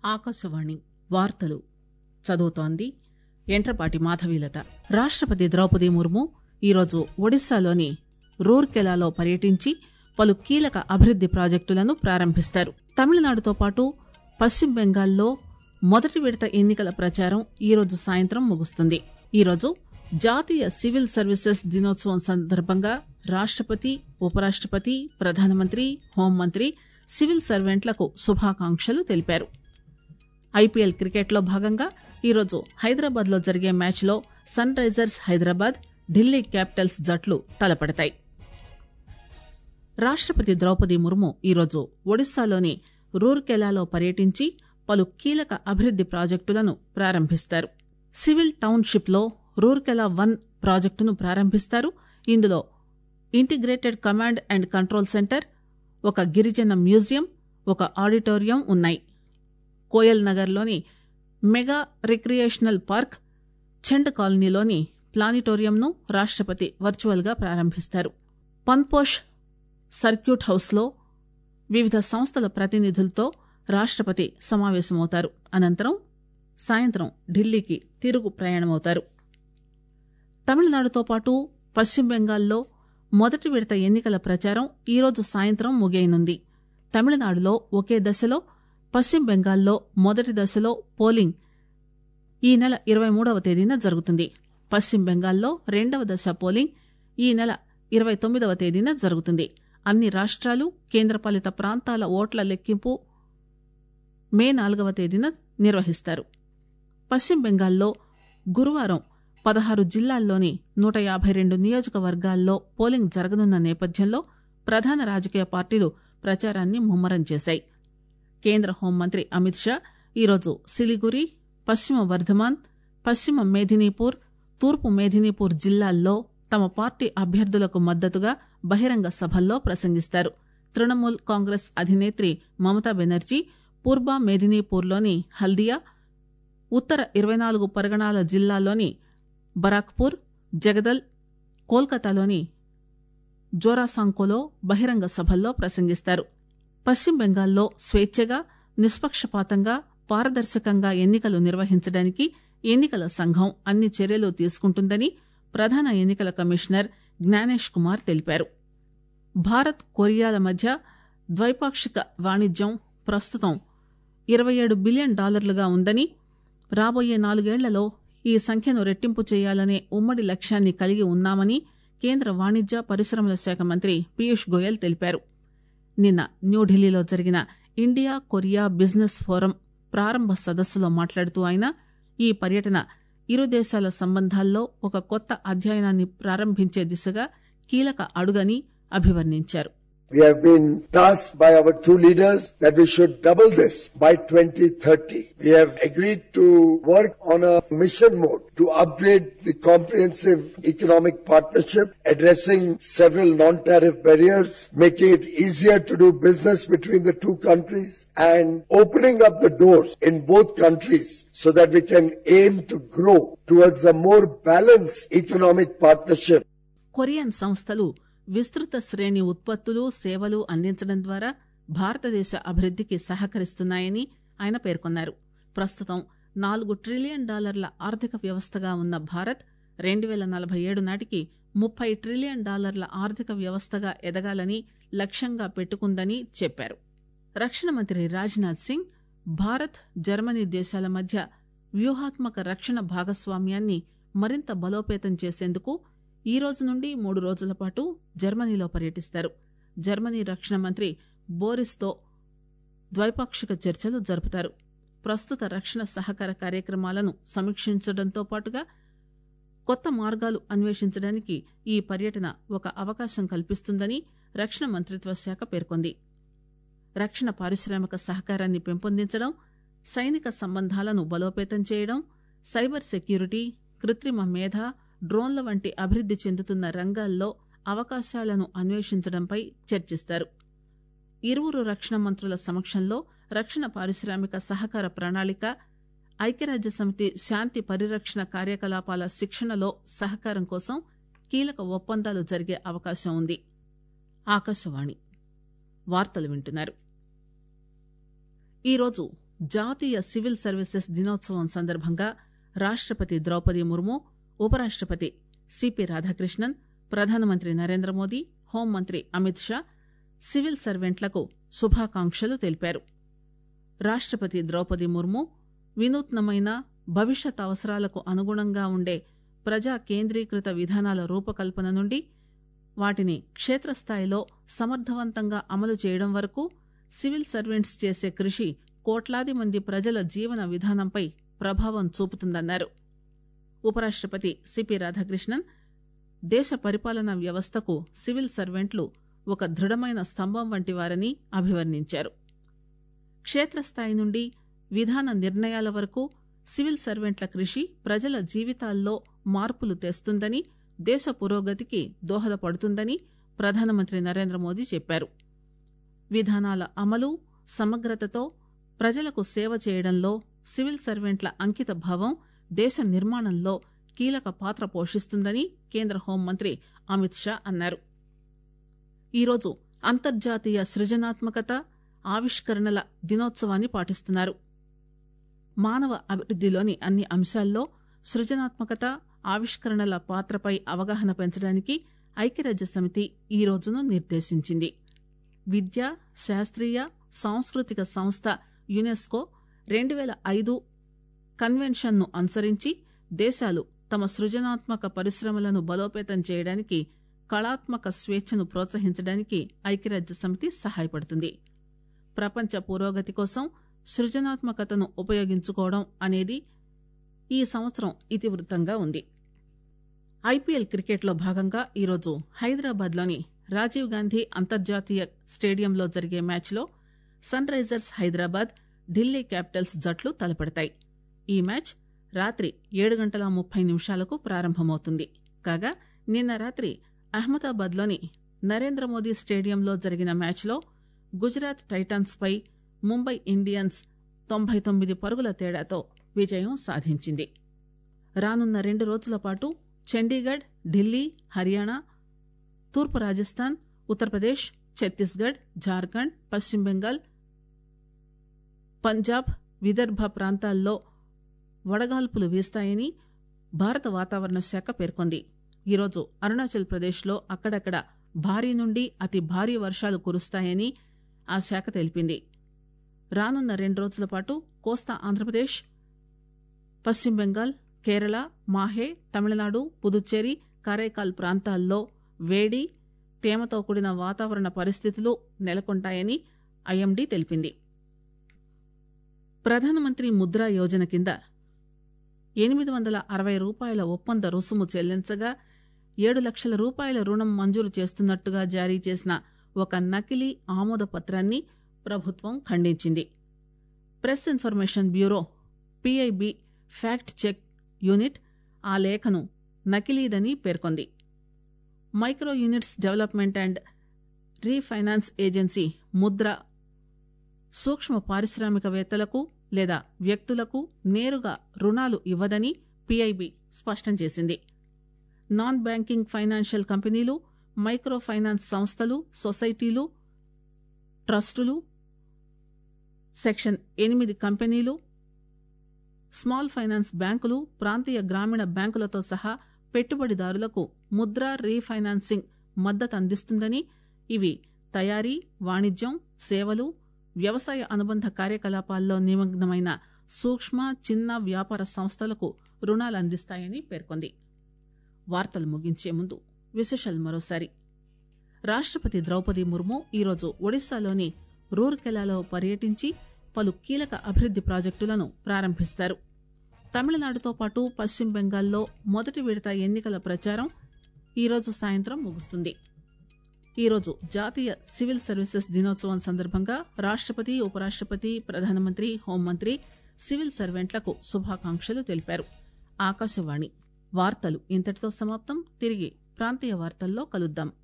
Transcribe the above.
ఆకాశవాణి వార్తలు చదువుతోంది ఎంట్రపాటి మాధవీలత రాష్టపతి ద్రౌపది ముర్ము ఈరోజు ఒడిశాలోని రూర్కెలాలో పర్యటించి పలు కీలక అభివృద్ది ప్రాజెక్టులను ప్రారంభిస్తారు తమిళనాడుతో పాటు పశ్చిమ బెంగాల్లో మొదటి విడత ఎన్నికల ప్రచారం ఈరోజు సాయంత్రం ముగుస్తుంది ఈరోజు జాతీయ సివిల్ సర్వీసెస్ దినోత్సవం సందర్భంగా రాష్టపతి ఉపరాష్టపతి ప్రధానమంత్రి హోంమంత్రి సివిల్ సర్వెంట్లకు శుభాకాంక్షలు తెలిపారు ఐపీఎల్ క్రికెట్లో భాగంగా ఈరోజు హైదరాబాద్ లో జరిగే మ్యాచ్లో Sunrisers Hyderabad Delhi Capitals జట్లు తలపడతాయి రాష్టపతి ద్రౌపది ముర్ము ఈరోజు ఒడిశాలోని రూర్కెలాలో పర్యటించి పలు కీలక అభివృద్ది ప్రాజెక్టులను ప్రారంభిస్తారు సివిల్ టౌన్షిప్ లో రూర్కెలా వన్ ప్రాజెక్టును ప్రారంభిస్తారు ఇందులో integrated command and control centre ఒక గిరిజన మ్యూజియం ఒక ఆడిటోరియం ఉన్నాయి కోయల్ నగర్లోని మెగా రిక్రియేషనల్ పార్క్ ఛండ్ కాలనీలోని ప్లానిటోరియంను రాష్టపతి వర్చువల్ గా ప్రారంభిస్తారు పన్పోష్ సర్క్యూట్ హౌస్లో వివిధ సంస్థల ప్రతినిధులతో రాష్టపతి సమావేశమవుతారు అనంతరం సాయంత్రం ఢిల్లీకి తిరుగు ప్రయాణమవుతారు తమిళనాడుతో పాటు పశ్చిమ బెంగాల్లో మొదటి విడత ఎన్నికల ప్రచారం ఈరోజు సాయంత్రం ముగియనుంది తమిళనాడులో ఒకే దశలో పశ్చిమ బెంగాల్లో మొదటి దశలో పోలింగ్ ఈ నెల ఇరవై మూడవ తేదీన జరుగుతుంది పశ్చిమ బెంగాల్లో రెండవ దశ పోలింగ్ ఈ నెల ఇరవై తొమ్మిదవ తేదీన జరుగుతుంది అన్ని రాష్ట్రాలు కేంద్రపాలిత ప్రాంతాల ఓట్ల లెక్కింపు మే నాలుగవ తేదీన నిర్వహిస్తారు పశ్చిమ బెంగాల్లో గురువారం పదహారు జిల్లాల్లోని నూట యాభై రెండు నియోజకవర్గాల్లో పోలింగ్ జరగనున్న నేపథ్యంలో ప్రధాన రాజకీయ పార్టీలు ప్రచారాన్ని ముమ్మరం చేశాయి కేంద్ర హోంమంత్రి అమిత్ షా ఈరోజు సిలిగురి పశ్చిమ వర్ధమాన్ పశ్చిమ మేదినీపూర్ తూర్పు మేదినీపూర్ జిల్లాల్లో తమ పార్టీ అభ్యర్థులకు మద్దతుగా బహిరంగ సభల్లో ప్రసంగిస్తారు తృణమూల్ కాంగ్రెస్ అధినేత్రి మమతా బెనర్జీ పూర్వ మేదినీపూర్లోని హల్దియా ఉత్తర ఇరవై నాలుగు పరగణాల జిల్లాలోని బరాక్పూర్ జగదల్ కోల్కతాలోని జోరాసాంకోలో బహిరంగ సభల్లో ప్రసంగిస్తారు పశ్చిమ బెంగాల్లో స్వేచ్ఛగా నిష్పక్షపాతంగా పారదర్శకంగా ఎన్నికలు నిర్వహించడానికి ఎన్నికల సంఘం అన్ని చర్యలు తీసుకుంటుందని ప్రధాన ఎన్నికల కమిషనర్ జ్ఞానేష్ కుమార్ తెలిపారు భారత్ కొరియాల మధ్య ద్వైపాక్షిక వాణిజ్యం ప్రస్తుతం ఇరవై ఏడు బిలియన్ డాలర్లుగా ఉందని రాబోయే నాలుగేళ్లలో ఈ సంఖ్యను రెట్టింపు చేయాలనే ఉమ్మడి లక్ష్యాన్ని కలిగి ఉన్నామని కేంద్ర వాణిజ్య పరిశ్రమల శాఖ మంత్రి పీయూష్ గోయల్ తెలిపారు నిన్న న్యూఢిల్లీలో జరిగిన ఇండియా కొరియా బిజినెస్ ఫోరం ప్రారంభ సదస్సులో మాట్లాడుతూ ఆయన ఈ పర్యటన ఇరు దేశాల సంబంధాల్లో ఒక కొత్త అధ్యాయాన్ని ప్రారంభించే దిశగా కీలక అడుగని అభివర్ణించారు We have been tasked by our two leaders that we should double this by 2030. We have agreed to work on a mission mode to upgrade the comprehensive economic partnership, addressing several non-tariff barriers, making it easier to do business between the two countries, and opening up the doors in both countries so that we can aim to grow towards a more balanced economic partnership. Korean సంస్థలు విస్తృత శ్రేణి ఉత్పత్తులు సేవలు అందించడం ద్వారా భారతదేశ అభివృద్దికి సహకరిస్తున్నాయని ఆయన పేర్కొన్నారు ప్రస్తుతం నాలుగు ట్రిలియన్ డాలర్ల ఆర్థిక వ్యవస్థగా ఉన్న భారత్ రెండు పేల నలభై ఏడు నాటికి ముప్పై ట్రిలియన్ డాలర్ల ఆర్థిక వ్యవస్థగా ఎదగాలని లక్ష్యంగా పెట్టుకుందని చెప్పారు రక్షణ మంత్రి రాజ్నాథ్ సింగ్ భారత్ జర్మనీ దేశాల మధ్య వ్యూహాత్మక రక్షణ భాగస్వామ్యాన్ని మరింత బలోపేతం చేసేందుకు ఈ రోజు నుండి మూడు రోజుల పాటు జర్మనీలో పర్యటిస్తారు జర్మనీ రక్షణ మంత్రి బోరిస్తో ద్వైపాక్షిక చర్చలు జరుపుతారు ప్రస్తుత రక్షణ సహకార కార్యక్రమాలను సమీక్షించడంతో పాటుగా కొత్త మార్గాలు అన్వేషించడానికి ఈ పర్యటన ఒక అవకాశం కల్పిస్తుందని రక్షణ మంత్రిత్వ శాఖ పేర్కొంది రక్షణ పారిశ్రామిక సహకారాన్ని పెంపొందించడం సైనిక సంబంధాలను బలోపేతం చేయడం సైబర్ సెక్యూరిటీ కృత్రిమ మేధ డ్రోన్ల వంటి అభివృద్ది చెందుతున్న రంగాల్లో అవకాశాలను అన్వేషించడంపై చర్చిస్తారు ఇరువురు రక్షణ మంత్రుల సమక్షంలో రక్షణ పారిశ్రామిక సహకార ప్రణాళిక ఐక్యరాజ్య సమితి శాంతి పరిరక్షణ కార్యకలాపాల శిక్షణలో సహకారం కోసం కీలక ఒప్పందాలు జరిగే అవకాశం ఉంది ఆకాశవాణి వార్తలు వింటున్నారు ఈరోజు జాతీయ సివిల్ సర్వీసెస్ దినోత్సవం సందర్భంగా రాష్టపతి ద్రౌపది ముర్ము ఉపరాష్టపతి సిపి రాధాకృష్ణన్ ప్రధానమంత్రి నరేంద్ర మోదీ హోంమంత్రి అమిత్ షా సివిల్ సర్వెంట్లకు శుభాకాంక్షలు తెలిపారు రాష్టపతి ద్రౌపది ముర్ము వినూత్నమైన భవిష్యత్ అవసరాలకు అనుగుణంగా ఉండే ప్రజా కేంద్రీకృత విధానాల రూపకల్పన నుండి వాటిని క్షేత్రస్థాయిలో సమర్థవంతంగా అమలు చేయడం వరకు సివిల్ సర్వెంట్స్ చేసే కృషి కోట్లాది మంది ప్రజల జీవన విధానంపై ప్రభావం చూపుతుందన్నారు ఉపరాష్టపతి సిపి రాధాకృష్ణన్ దేశ పరిపాలనా వ్యవస్థకు సివిల్ సర్వెంట్లు ఒక దృఢమైన స్తంభం వంటి వారని అభివర్ణించారు క్షేత్రస్థాయి నుండి విధాన నిర్ణయాల వరకు సివిల్ సర్వెంట్ల కృషి ప్రజల జీవితాల్లో మార్పులు తెస్తుందని దేశ పురోగతికి దోహదపడుతుందని ప్రధానమంత్రి నరేంద్ర మోదీ చెప్పారు విధానాల అమలు సమగ్రతతో ప్రజలకు సేవ చేయడంలో సివిల్ సర్వెంట్ల అంకిత భావం దేశ నిర్మాణంలో కీలక పాత్ర పోషిస్తుందని కేంద్ర హోంమంత్రి అమిత్ షా అన్నారు ఈరోజు అంతర్జాతీయ సృజనాత్మకత ఆవిష్కరణల దినోత్సవాన్ని పాటిస్తున్నారు మానవ అభివృద్దిలోని అన్ని అంశాల్లో సృజనాత్మకత ఆవిష్కరణల పాత్రపై అవగాహన పెంచడానికి ఐక్యరాజ్య సమితి ఈ రోజును నిర్దేశించింది విద్య శాస్త్రీయ సాంస్కృతిక సంస్థ యునెస్కో రెండు పేల ఐదు కన్వెన్షన్ను అనుసరించి దేశాలు తమ సృజనాత్మక పరిశ్రమలను బలోపేతం చేయడానికి కళాత్మక స్వేచ్ఛను ప్రోత్సహించడానికి ఐక్యరాజ్య సమితి సహాయపడుతుంది ప్రపంచ పురోగతి కోసం సృజనాత్మకతను ఉపయోగించుకోవడం అనేది ఈ సంవత్సరం ఇతివృత్తంగా ఉంది ఐపీఎల్ క్రికెట్లో భాగంగా ఈరోజు హైదరాబాద్లోని రాజీవ్ గాంధీ అంతర్జాతీయ స్టేడియంలో జరిగే మ్యాచ్లో Sunrisers Hyderabad Delhi Capitals జట్లు తలపడతాయి ఈ మ్యాచ్ రాత్రి ఏడు గంటల ముప్పై నిమిషాలకు ప్రారంభమవుతుంది కాగా నిన్న రాత్రి అహ్మదాబాద్లోని నరేంద్ర మోదీ స్టేడియంలో జరిగిన మ్యాచ్లో గుజరాత్ టైటాన్స్ పై ముంబై ఇండియన్స్ తొంభై తొమ్మిది పరుగుల తేడాతో విజయం సాధించింది రానున్న రెండు రోజుల పాటు చండీగఢ్ ఢిల్లీ హర్యానా తూర్పు రాజస్థాన్ ఉత్తరప్రదేశ్ ఛత్తీస్గఢ్ జార్ఖండ్ పశ్చిమ బెంగాల్ పంజాబ్ విదర్భ ప్రాంతాల్లో వడగాల్పులు వీస్తాయని భారత వాతావరణ శాఖ పేర్కొంది ఈరోజు అరుణాచల్ ప్రదేశ్లో అక్కడక్కడ భారీ నుండి అతి భారీ వర్షాలు కురుస్తాయని ఆ శాఖ తెలిపింది రానున్న రెండు రోజుల పాటు కోస్తా ఆంధ్రప్రదేశ్ పశ్చిమ బెంగాల్ కేరళ మాహే తమిళనాడు పుదుచ్చేరి కరైకాల్ ప్రాంతాల్లో వేడి తేమతో కూడిన వాతావరణ పరిస్థితులు నెలకొంటాయని ఐఎండీ తెలిపింది ప్రధానమంత్రి ముద్రా యోజన కింద ఎనిమిది వందల అరవై రూపాయల ఒప్పంద రుసుము చెల్లించగా ఏడు లక్షల రూపాయల రుణం మంజూరు చేస్తున్నట్టుగా జారీ చేసిన ఒక నకిలీ ఆమోద పత్రాన్ని ప్రభుత్వం ఖండించింది Press Information Bureau PIB Fact Check Unit ఆ లేఖను నకిలీదని పేర్కొంది Micro Units Development and Refinance Agency Mudra సూక్ష్మ పారిశ్రామికవేత్తలకు లేదా వ్యక్తులకు నేరుగా రుణాలు ఇవ్వదని పీఐబీ స్పష్టం చేసింది non banking financial companies micro finance సంస్థలు సొసైటీలు ట్రస్టులు సెక్షన్ ఎనిమిది కంపెనీలు స్మాల్ ఫైనాన్స్ బ్యాంకులు ప్రాంతీయ గ్రామీణ బ్యాంకులతో సహా పెట్టుబడిదారులకు ముద్ర రీఫైనాన్సింగ్ మద్దతు అందిస్తుందని ఇవి తయారీ వాణిజ్యం సేవలు వ్యవసాయ అనుబంధ కార్యకలాపాల్లో నిమగ్నమైన సూక్ష్మ చిన్న వ్యాపార సంస్థలకు రుణాలు అందిస్తాయని పేర్కొంది వార్తలు ముగించే ముందు విశేషాలు మరోసారి రాష్టపతి ద్రౌపది ముర్ము ఈరోజు ఒడిశాలోని రూర్కెలాలో పర్యటించి పలు కీలక అభివృద్ది ప్రాజెక్టులను ప్రారంభిస్తారు తమిళనాడుతో పాటు పశ్చిమ బెంగాల్లో మొదటి విడత ఎన్నికల ప్రచారం ఈరోజు సాయంత్రం ముగుస్తుంది ఈరోజు జాతీయ సివిల్ సర్వీసెస్ దినోత్సవం సందర్భంగా రాష్టపతి ఉపరాష్టపతి ప్రధానమంత్రి హోంమంత్రి సివిల్ సర్వెంట్లకు శుభాకాంక్షలు తెలిపారు ఆకాశవాణి వార్తలు ఇంతటితో సమాప్తం తిరిగి ప్రాంతీయ వార్తల్లో కలుద్దాం